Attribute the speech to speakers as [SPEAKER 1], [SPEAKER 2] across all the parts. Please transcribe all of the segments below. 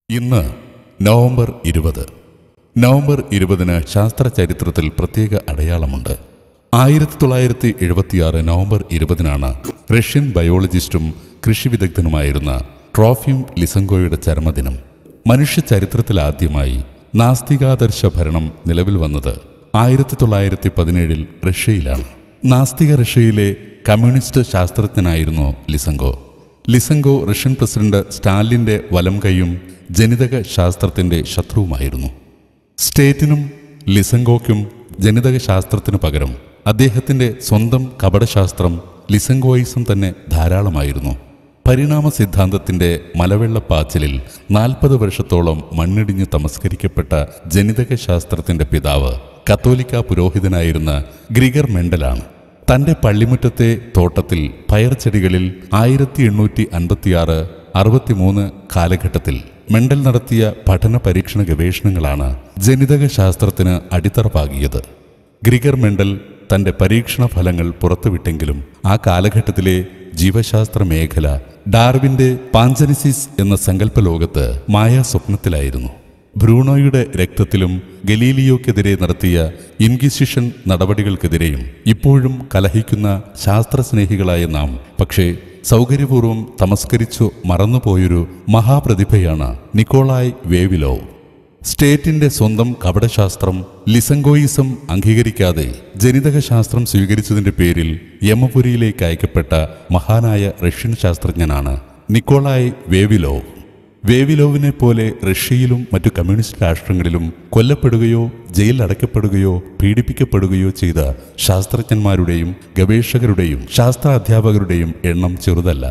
[SPEAKER 1] ഇന്ന് നവംബർ ഇരുപത് നവംബർ ഇരുപതിന് ശാസ്ത്ര ചരിത്രത്തിൽ പ്രത്യേക അടയാളമുണ്ട് ആയിരത്തി തൊള്ളായിരത്തി എഴുപത്തിയാറ് നവംബർ ഇരുപതിനാണ് റഷ്യൻ ബയോളജിസ്റ്റും കൃഷി വിദഗ്ധനുമായിരുന്ന ട്രോഫിം ലിസങ്കോയുടെ ചരമദിനം മനുഷ്യ ചരിത്രത്തിലാദ്യമായി നാസ്തികാദർശ ഭരണം നിലവിൽ വന്നത് ആയിരത്തി തൊള്ളായിരത്തി പതിനേഴിൽ റഷ്യയിലാണ് നാസ്തിക റഷ്യയിലെ കമ്മ്യൂണിസ്റ്റ് ശാസ്ത്രജ്ഞനായിരുന്നു ലിസങ്കോ ലിസങ്കോ റഷ്യൻ പ്രസിഡന്റ് സ്റ്റാലിന്റെ വലം കൈയും ജനിതക ശാസ്ത്രത്തിന്റെ ശത്രുവുമായിരുന്നു സ്റ്റേറ്റിനും ലിസങ്കോയ്ക്കും ജനിതക ശാസ്ത്രത്തിനു പകരം അദ്ദേഹത്തിന്റെ സ്വന്തം കപടശാസ്ത്രം ലിസങ്കോയിസം തന്നെ ധാരാളമായിരുന്നു പരിണാമ സിദ്ധാന്തത്തിന്റെ മലവെള്ളപ്പാച്ചിലിൽ നാൽപ്പത് വർഷത്തോളം മണ്ണിടിഞ്ഞ് തമസ്കരിക്കപ്പെട്ട ജനിതക ശാസ്ത്രത്തിന്റെ പിതാവ് കത്തോലിക്ക പുരോഹിതനായിരുന്ന ഗ്രിഗർ മെൻഡലാണ് തന്റെ പള്ളിമുറ്റത്തെ തോട്ടത്തിൽ പയർച്ചെടികളിൽ ആയിരത്തി എണ്ണൂറ്റി അൻപത്തിയാറ് അറുപത്തിമൂന്ന് കാലഘട്ടത്തിൽ മെണ്ടൽ നടത്തിയ പഠന പരീക്ഷണ ഗവേഷണങ്ങളാണ് ജനിതക ശാസ്ത്രത്തിന് അടിത്തറ പാകിയത് ഗ്രിഗർ മെണ്ടൽ തന്റെ പരീക്ഷണ ഫലങ്ങൾ പുറത്തുവിട്ടെങ്കിലും ആ കാലഘട്ടത്തിലെ ജീവശാസ്ത്ര മേഖല ഡാർവിന്റെ പാഞ്ചനിസിസ് എന്ന സങ്കല്പ ലോകത്ത് മായാ സ്വപ്നത്തിലായിരുന്നു ബ്രൂണോയുടെ രക്തത്തിലും ഗലീലിയോക്കെതിരെ നടത്തിയ ഇൻക്വിസിഷൻ നടപടികൾക്കെതിരെയും ഇപ്പോഴും കലഹിക്കുന്ന ശാസ്ത്രസ്നേഹികളായ നാം പക്ഷേ സൗകര്യപൂർവ്വം തമസ്കരിച്ചു മറന്നുപോയൊരു മഹാപ്രതിഭയാണ് നിക്കോളായ് വേവിലോ സ്റ്റേറ്റിന്റെ സ്വന്തം കപടശാസ്ത്രം ലിസങ്കോയിസം അംഗീകരിക്കാതെ ജനിതക ശാസ്ത്രം സ്വീകരിച്ചതിന്റെ പേരിൽ യമപുരിയിലേക്ക് അയക്കപ്പെട്ട മഹാനായ റഷ്യൻ ശാസ്ത്രജ്ഞനാണ് നിക്കോളായ് വേവിലോ വേവിലോവിനെ പോലെ റഷ്യയിലും മറ്റു കമ്മ്യൂണിസ്റ്റ് രാഷ്ട്രങ്ങളിലും കൊല്ലപ്പെടുകയോ ജയിലിൽ അടയ്ക്കപ്പെടുകയോ പീഡിപ്പിക്കപ്പെടുകയോ ചെയ്ത ശാസ്ത്രജ്ഞന്മാരുടെയും ഗവേഷകരുടെയും ശാസ്ത്ര അധ്യാപകരുടെയും എണ്ണം ചെറുതല്ല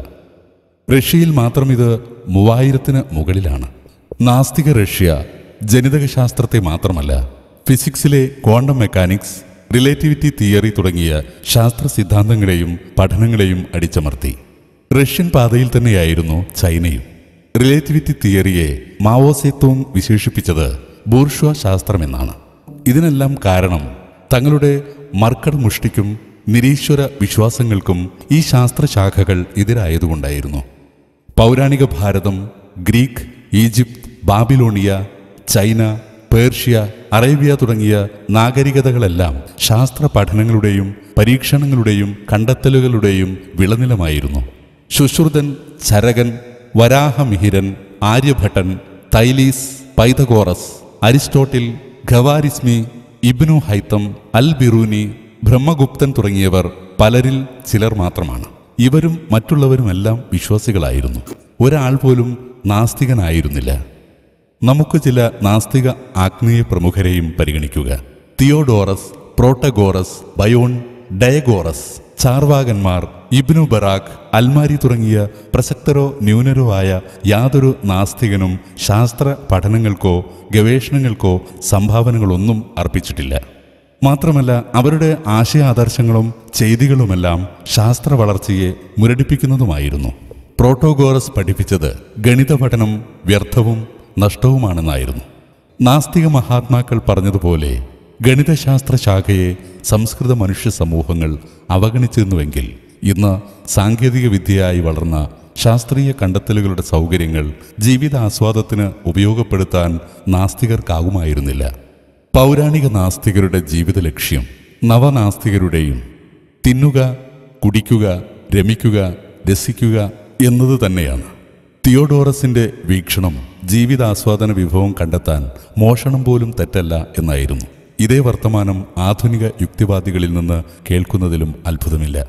[SPEAKER 1] റഷ്യയിൽ മാത്രം ഇത് മൂവായിരത്തിന് മുകളിലാണ് നാസ്തിക റഷ്യ ജനിതക ശാസ്ത്രത്തെ മാത്രമല്ല ഫിസിക്സിലെ ക്വാണ്ടം മെക്കാനിക്സ് റിലേറ്റിവിറ്റി തിയറി തുടങ്ങിയ ശാസ്ത്ര സിദ്ധാന്തങ്ങളെയും പഠനങ്ങളെയും അടിച്ചമർത്തി റഷ്യൻ പാതയിൽ തന്നെയായിരുന്നു ചൈനയും റിലേറ്റിവിറ്റി തിയറിയെ മാവോസെത്തോങ് വിശേഷിപ്പിച്ചത് ബൂർഷ്വ ശാസ്ത്രമെന്നാണ് ഇതിനെല്ലാം കാരണം തങ്ങളുടെ മർക്കട മുഷ്ടിക്കും നിരീശ്വര വിശ്വാസങ്ങൾക്കും ഈ ശാസ്ത്രശാഖകൾ എതിരായതുകൊണ്ടായിരുന്നു പൗരാണിക Bharatam Greek Egypt Babylonia China Persia Arabia തുടങ്ങിയ നാഗരികതകളെല്ലാം ശാസ്ത്ര പഠനങ്ങളുടെയും പരീക്ഷണങ്ങളുടെയും കണ്ടെത്തലുകളുടെയും വിളനിലമായിരുന്നു ശുശ്രുതൻ ചരകൻ വരാഹമിഹിരൻ ആര്യഭട്ടൻ Thales Pythagoras Aristotle Khwarizmi Ibn Haytham Al Biruni ബ്രഹ്മഗുപ്തൻ തുടങ്ങിയവർ പലരിൽ ചിലർ മാത്രമാണ് ഇവരും മറ്റുള്ളവരുമെല്ലാം വിശ്വാസികളായിരുന്നു ഒരാൾ പോലും നാസ്തികനായിരുന്നില്ല നമുക്ക് ചില നാസ്തിക ആഗ്നേയ പ്രമുഖരെയും പരിഗണിക്കുക തിയോഡോറസ് പ്രോട്ടഗോറസ് ബയോൺ ഡയഗോറസ് ചാർവാകന്മാർ ഇബ്നു ബറാഖ് അൽമാരി തുടങ്ങിയ പ്രസക്തരോ ന്യൂനരോ ആയ യാതൊരു നാസ്തികനും ശാസ്ത്ര പഠനങ്ങൾക്കോ ഗവേഷണങ്ങൾക്കോ സംഭാവനകളൊന്നും അർപ്പിച്ചിട്ടില്ല മാത്രമല്ല അവരുടെ ആശയാദർശങ്ങളും ചെയ്തികളുമെല്ലാം ശാസ്ത്ര വളർച്ചയെ മുരടിപ്പിക്കുന്നതുമായിരുന്നു പ്രോട്ടോഗോറസ് പഠിപ്പിച്ചത് ഗണിത പഠനം വ്യർത്ഥവും നഷ്ടവുമാണെന്നായിരുന്നു നാസ്തിക മഹാത്മാക്കൾ പറഞ്ഞതുപോലെ ഗണിതശാസ്ത്ര ശാഖയെ സംസ്കൃത മനുഷ്യ സമൂഹങ്ങൾ അവഗണിച്ചിരുന്നുവെങ്കിൽ ഇന്ന് സാങ്കേതിക വിദ്യയായി വളർന്ന ശാസ്ത്രീയ കണ്ടെത്തലുകളുടെ സൗകര്യങ്ങൾ ജീവിത ആസ്വാദത്തിന് ഉപയോഗപ്പെടുത്താൻ നാസ്തികർക്കാകുമായിരുന്നില്ല പൗരാണിക നാസ്തികരുടെ ജീവിത ലക്ഷ്യം നവനാസ്തികരുടെയും തിന്നുക കുടിക്കുക രമിക്കുക രസിക്കുക എന്നത് തന്നെയാണ് തിയോഡോറസിന്റെ വീക്ഷണം ജീവിതാസ്വാദന വിഭവം കണ്ടെത്താൻ മോഷണം പോലും തെറ്റല്ല എന്നായിരുന്നു ഇതേ വർത്തമാനം ആധുനിക യുക്തിവാദികളിൽ നിന്ന് കേൾക്കുന്നതിലും അത്ഭുതമില്ല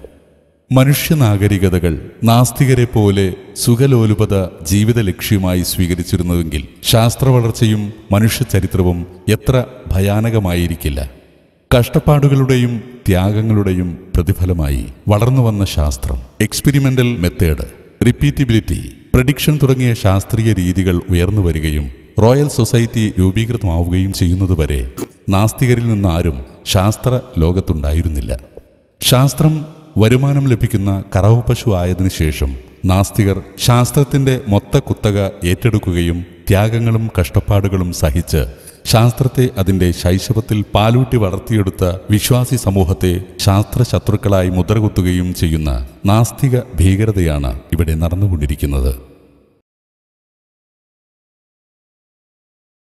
[SPEAKER 1] മനുഷ്യനാഗരികതകൾ നാസ്തികരെ പോലെ സുഖലോലുപത ജീവിത ലക്ഷ്യമായി സ്വീകരിച്ചിരുന്നുവെങ്കിൽ ശാസ്ത്രവളർച്ചയും മനുഷ്യചരിത്രവും എത്ര ഭയാനകമായിരിക്കില്ല കഷ്ടപ്പാടുകളുടെയും ത്യാഗങ്ങളുടെയും പ്രതിഫലമായി വളർന്നു വന്ന ശാസ്ത്രം എക്സ്പെരിമെന്റൽ മെത്തേഡ് റിപ്പീറ്റബിലിറ്റി പ്രഡിക്ഷൻ തുടങ്ങിയ ശാസ്ത്രീയ രീതികൾ ഉയർന്നു വരികയും റോയൽ സൊസൈറ്റി രൂപീകൃതമാവുകയും ചെയ്യുന്നതുവരെ നാസ്തികരിൽ നിന്നാരും ശാസ്ത്ര ലോകത്തുണ്ടായിരുന്നില്ല ശാസ്ത്രം വരുമാനം ലഭിക്കുന്ന കറവ പശു ആയതിനു ശേഷം നാസ്തികർ ശാസ്ത്രത്തിന്റെ മൊത്ത കുത്തക ഏറ്റെടുക്കുകയും ത്യാഗങ്ങളും കഷ്ടപ്പാടുകളും സഹിച്ച് ശാസ്ത്രത്തെ അതിന്റെ ശൈശവത്തിൽ പാലൂട്ടി വളർത്തിയെടുത്ത വിശ്വാസി സമൂഹത്തെ ശാസ്ത്ര ശത്രുക്കളായി മുദ്രകുത്തുകയും ചെയ്യുന്ന നാസ്തിക ഭീകരതയാണ് ഇവിടെ നടന്നുകൊണ്ടിരിക്കുന്നത്